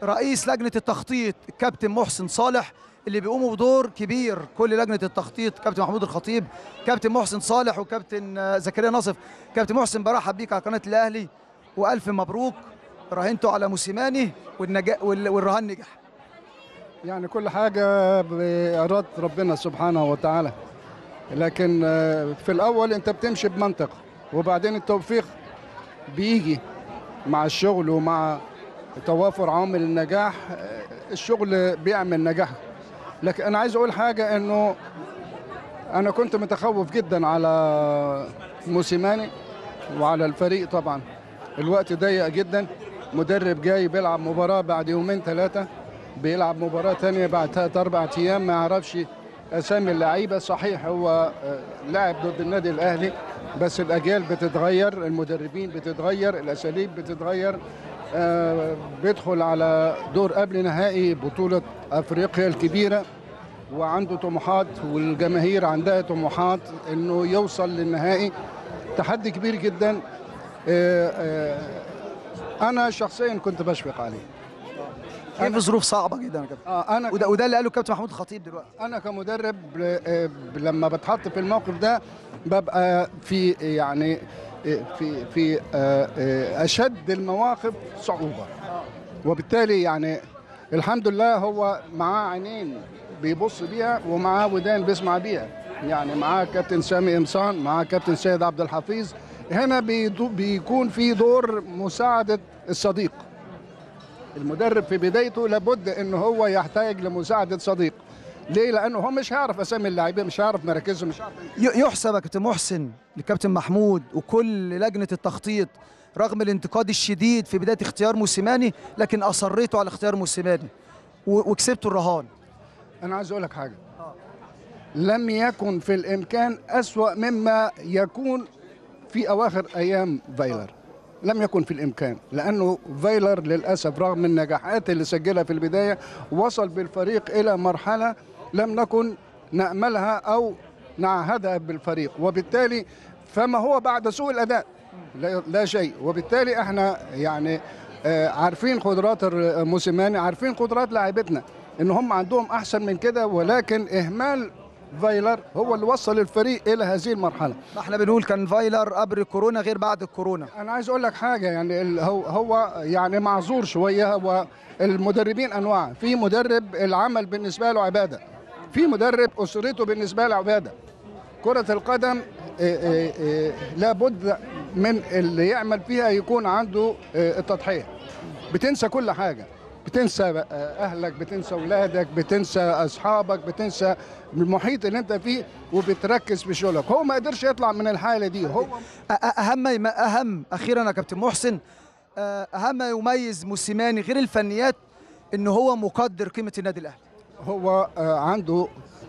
رئيس لجنه التخطيط الكابتن محسن صالح اللي بيقوموا بدور كبير كل لجنه التخطيط كابتن محمود الخطيب كابتن محسن صالح وكابتن آه، زكريا ناصف كابتن محسن برحب بيك على قناه الاهلي والف مبروك راهنتوا على موسيماني والنجا وال- والرهان نجح يعني كل حاجة بإرادة ربنا سبحانه وتعالى لكن آه، في الأول أنت بتمشي بمنطق وبعدين التوفيق بيجي مع الشغل ومع توافر عوامل النجاح آه، الشغل بيعمل نجاح لكن أنا عايز أقول حاجة إنه أنا كنت متخوف جدا على موسيماني وعلى الفريق طبعا الوقت ضيق جدا مدرب جاي بيلعب مباراة بعد يومين ثلاثة بيلعب مباراة تانية بعد ثلاث أربع أيام ما يعرفش أسامي اللعيبة صحيح هو آه، لاعب ضد النادي الأهلي بس الأجيال بتتغير المدربين بتتغير الأساليب بتتغير آه، بيدخل على دور قبل نهائي بطولة أفريقيا الكبيرة وعنده طموحات والجماهير عندها طموحات انه يوصل للنهائي تحدي كبير جدا آه، آه، انا شخصيا كنت بشفق عليه كيف ظروف صعبه جدا يا كابتن آه، انا وده وده اللي قاله كابتن محمود الخطيب دلوقتي انا كمدرب آه، لما بتحط في الموقف ده ببقى في يعني آه، في في آه، آه، اشد المواقف صعوبه وبالتالي يعني الحمد لله هو معاه عينين بيبص بيها ومعاه ودان بيسمع بيها يعني معاه كابتن سامي قمصان معاه كابتن سيد عبد الحفيظ هنا بيدو- بيكون في دور مساعده الصديق المدرب في بدايته لابد ان هو يحتاج لمساعده صديق ليه لانه هو مش هيعرف اسامي اللاعبين مش هيعرف مراكزهم مش هيعرف ي- يحسب يا كابتن محسن لكابتن محمود وكل لجنه التخطيط رغم الانتقاد الشديد في بدايه اختيار موسيماني لكن اصريتوا على اختيار موسيماني و- وكسبتوا الرهان انا عايز اقول لك حاجه لم يكن في الامكان اسوا مما يكون في اواخر ايام فايلر لم يكن في الامكان لانه فايلر للاسف رغم النجاحات اللي سجلها في البدايه وصل بالفريق الى مرحله لم نكن ناملها او نعهدها بالفريق وبالتالي فما هو بعد سوء الاداء لا, لا شيء وبالتالي احنا يعني آه، عارفين قدرات الر- موسيماني عارفين قدرات لاعبتنا ان هم عندهم احسن من كده ولكن اهمال فايلر هو اللي وصل الفريق الى هذه المرحله ما احنا بنقول كان فايلر قبل الكورونا غير بعد الكورونا انا عايز اقول لك حاجه يعني ال- هو هو يعني معذور شويه هو المدربين انواع في مدرب العمل بالنسبه له عباده في مدرب اسرته بالنسبه له عباده كره القدم آه، آه، آه، لابد من اللي يعمل فيها يكون عنده آه، التضحيه بتنسى كل حاجه بتنسى آه، اهلك بتنسى اولادك بتنسى اصحابك بتنسى المحيط اللي انت فيه وبتركز في شغلك هو ما قدرش يطلع من الحاله دي هو أ- أ- اهم ما اهم اخيرا يا كابتن محسن آه، اهم ما يميز موسيماني غير الفنيات ان هو مقدر قيمه النادي الاهلي هو آه، عنده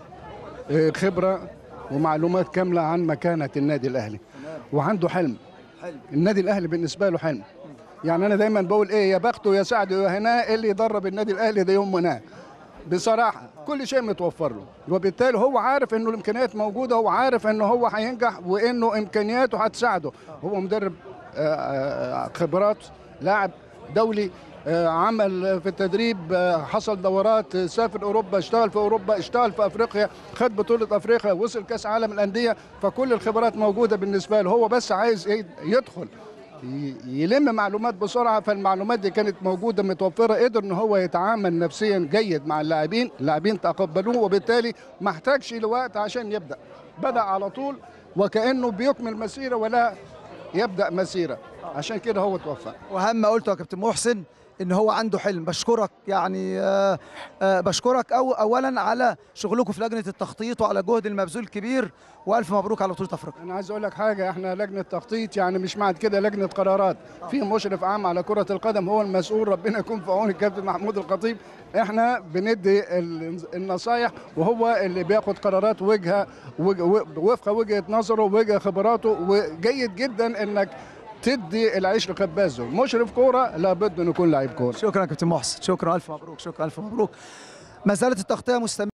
آه، خبرة ومعلومات كاملة عن مكانة النادي الأهلي وعنده حلم حلم. النادي الأهلي بالنسبة له حلم يعني أنا دايما بقول إيه يا بخته يا سعده يا هناه اللي يدرب النادي الأهلي ده يوم مناه بصراحة كل شيء متوفر له وبالتالي هو عارف انه الامكانيات موجودة هو عارف انه هو هينجح وانه امكانياته هتساعده هو مدرب آه، آه، خبرات لاعب دولي آه، عمل في التدريب آه، حصل دورات آه، سافر اوروبا اشتغل في اوروبا اشتغل في افريقيا خد بطولة افريقيا وصل كاس عالم الاندية فكل الخبرات موجودة بالنسبة له هو بس عايز إيه؟ يدخل ي- يلم معلومات بسرعه فالمعلومات دي كانت موجوده متوفره قدر ان هو يتعامل نفسيا جيد مع اللاعبين اللاعبين تقبلوه وبالتالي ما احتاجش لوقت عشان يبدا بدا على طول وكانه بيكمل مسيره ولا يبدا مسيره عشان كده هو توفى واهم ما قلته يا كابتن محسن ان هو عنده حلم بشكرك يعني آه، آه، بشكرك أو اولا على شغلكم في لجنه التخطيط وعلى جهد المبذول الكبير والف مبروك على بطوله افريقيا انا عايز اقول لك حاجه احنا لجنه تخطيط يعني مش بعد كده لجنه قرارات في مشرف عام على كره القدم هو المسؤول ربنا يكون في عون الكابتن محمود الخطيب احنا بندي ال- النصايح وهو اللي بياخد قرارات وجهه وج- وفق وجهه نظره ووجهه خبراته وجيد جدا انك تدي العيش لخبازه مشرف كوره لابد انه يكون لعيب كوره شكرا يا كابتن محسن شكرا الف مبروك شكرا الف مبروك ما زالت التغطيه مستمره